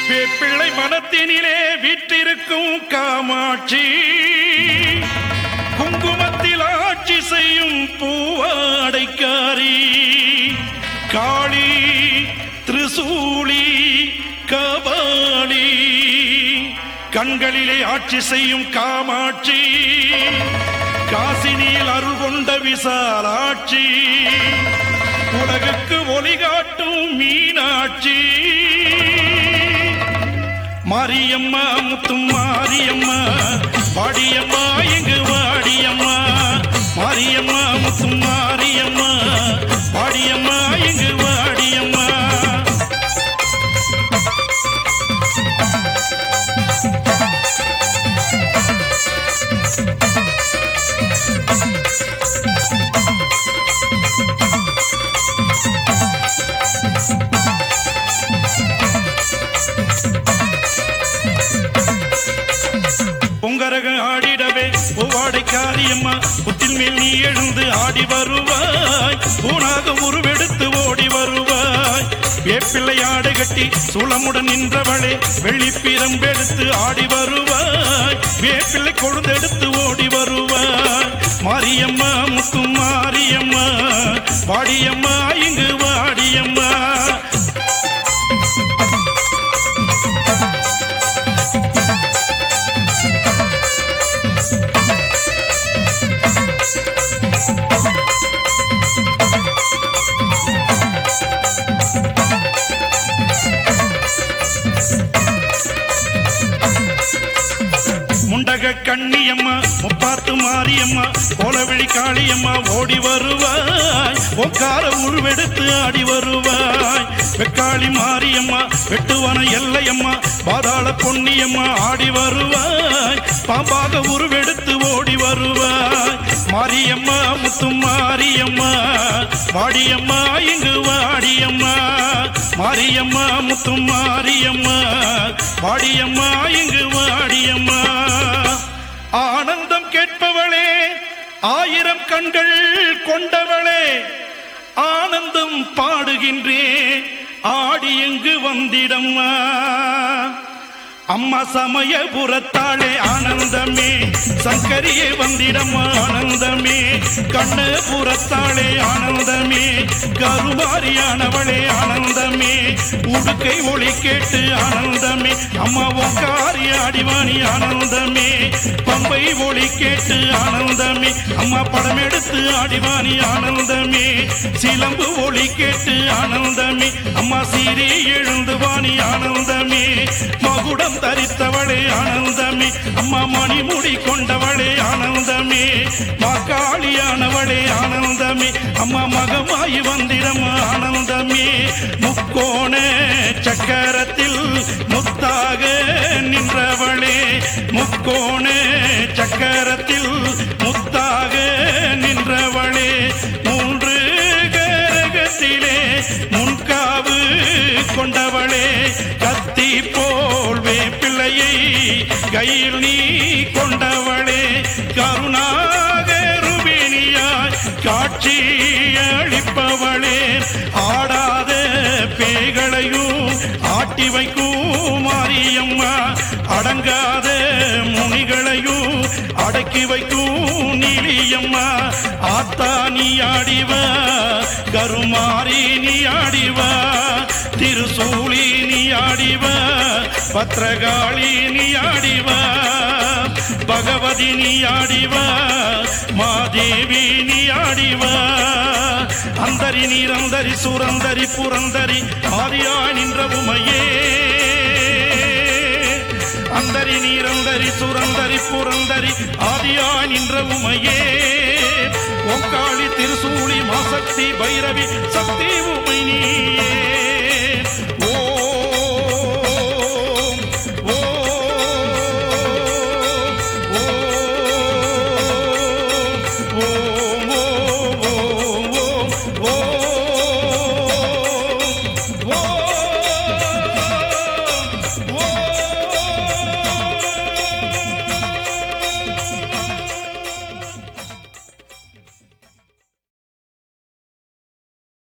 வேப்பிள்ளை மனத்தினிலே வீற்றிருக்கும் காமாட்சி குங்குமத்தில் ஆட்சி செய்யும் பூவாடைக்காரி காளி திரிசூலி கபாலி கண்களிலே ஆட்சி செய்யும் காமாட்சி காசினியில் அருள் கொண்ட விசாலாட்சி உலகுக்கு ஒளி காட்டும் மீனாட்சி மாரியம்மா முத்தும் மாரியம்மா வாடியம்மா எங்கு வாடியம்மா மாரியம்மா முத்தும் மாரியம்மா வாடியம்மா எங்கு வாடியம்மா பொங்கரக ஆடிடவே பூவாடை காரியம்மா புத்தின் மேல் நீ எழுந்து ஆடி வருவாய் பூனாக உருவெடுத்து ஓடி வருவாய் வேப்பிள்ளை ஆடை கட்டி சூளமுடன் நின்றவளே வெள்ளிப்பிரம்பெடுத்து ஆடி வருவாய் வேப்பிள்ளை கொழுந்தெடுத்து ஓடி வருவாய் மாரியம்மா முத்து மாரியம்மா வாடியம்மா இங்கு வாடியம்மா முண்டக கண்ணியம்மா முப்பாத்து மாரியம்மா கோலவிழி காளியம்மா ஓடி வருவாய் ஒக்கார உருவெடுத்து ஆடி வருவாய் வெக்காளி மாரியம்மா வெட்டுவன எல்லையம்மா பாதாள பொன்னியம்மா ஆடி வருவாய் பாம்பாக உருவெடுத்து ஓடி வருவாய் மாரியம்மா முத்து மாரியம்மா வாடியம்மா இங்கு வாடியம்மா மாரியம்மா முத்து மாரியம்மா வாடியம்மா இங்கு வாடியம்மா ஆனந்தம் கேட்பவளே ஆயிரம் கண்கள் கொண்டவளே ஆனந்தம் பாடுகின்றேன் ஆடி எங்கு வந்திடம்மா அம்மா சமயபுரத்தாளே ஆனந்தமே சங்கரியே வந்திடம் ஆனந்தமே கண்ணபுரத்தாளே ஆனந்தமே கருமாரியானவளே ஆனந்தமே உடுக்கை ஒளி கேட்டு ஆனந்தமே அம்மா உக்காரி ஆடிவாணி ஆனந்தமே பம்பை ஒளி கேட்டு ஆனந்தமே அம்மா படம் எடுத்து ஆடிவாணி ஆனந்தமே சிலம்பு ஒளி கேட்டு ஆனந்தமே அம்மா சீரி எழுந்து வாணி ஆனந்தமே மகுடம் தரித்தவளே ஆனந்தமே அம்மா மணிமுடி கொண்டவளே ஆனந்தமே மாக்காளியானவளே ஆனந்தமே அம்மா மகமாயி வந்திடம் ஆனந்தமே முக்கோண சக்கரத்தில் முத்தாக நின்றவளே முக்கோண சக்கரத்தில் முத்தாக நின்றவளே மூன்று கரகத்திலே முன்காவு கொண்டவளே கத்தி போல் வேப்பிள்ளையை கையில் நீ கொண்டவளே கருணாகருபிணியாய் காட்சி அளிப்பவளே ஆடாத பேய்களையும் ஆட்டி வைக்கும் மாரியம்மா அடங்காத முனிகளையும் அடக்கி வைக்கும் நீலியம்மா ஆத்தா நீ ஆடிவா கருமாரி நீ ஆடிவா திருசூலி நீ ஆடிவா பத்ரகாளி நீ ஆடிவா பகவதி நீ ஆடிவா மாதேவி நீ ஆடிவா அந்தரி நீரந்தரி சுரந்தரி புரந்தரி ஆதியா நின்ற உமையே அந்தரி நீரந்தரி சுரந்தரி புரந்தரி ஆதியா நின்ற உமையே ஓங்காளி திருசூலி மாசக்தி பைரவி சக்தி உமை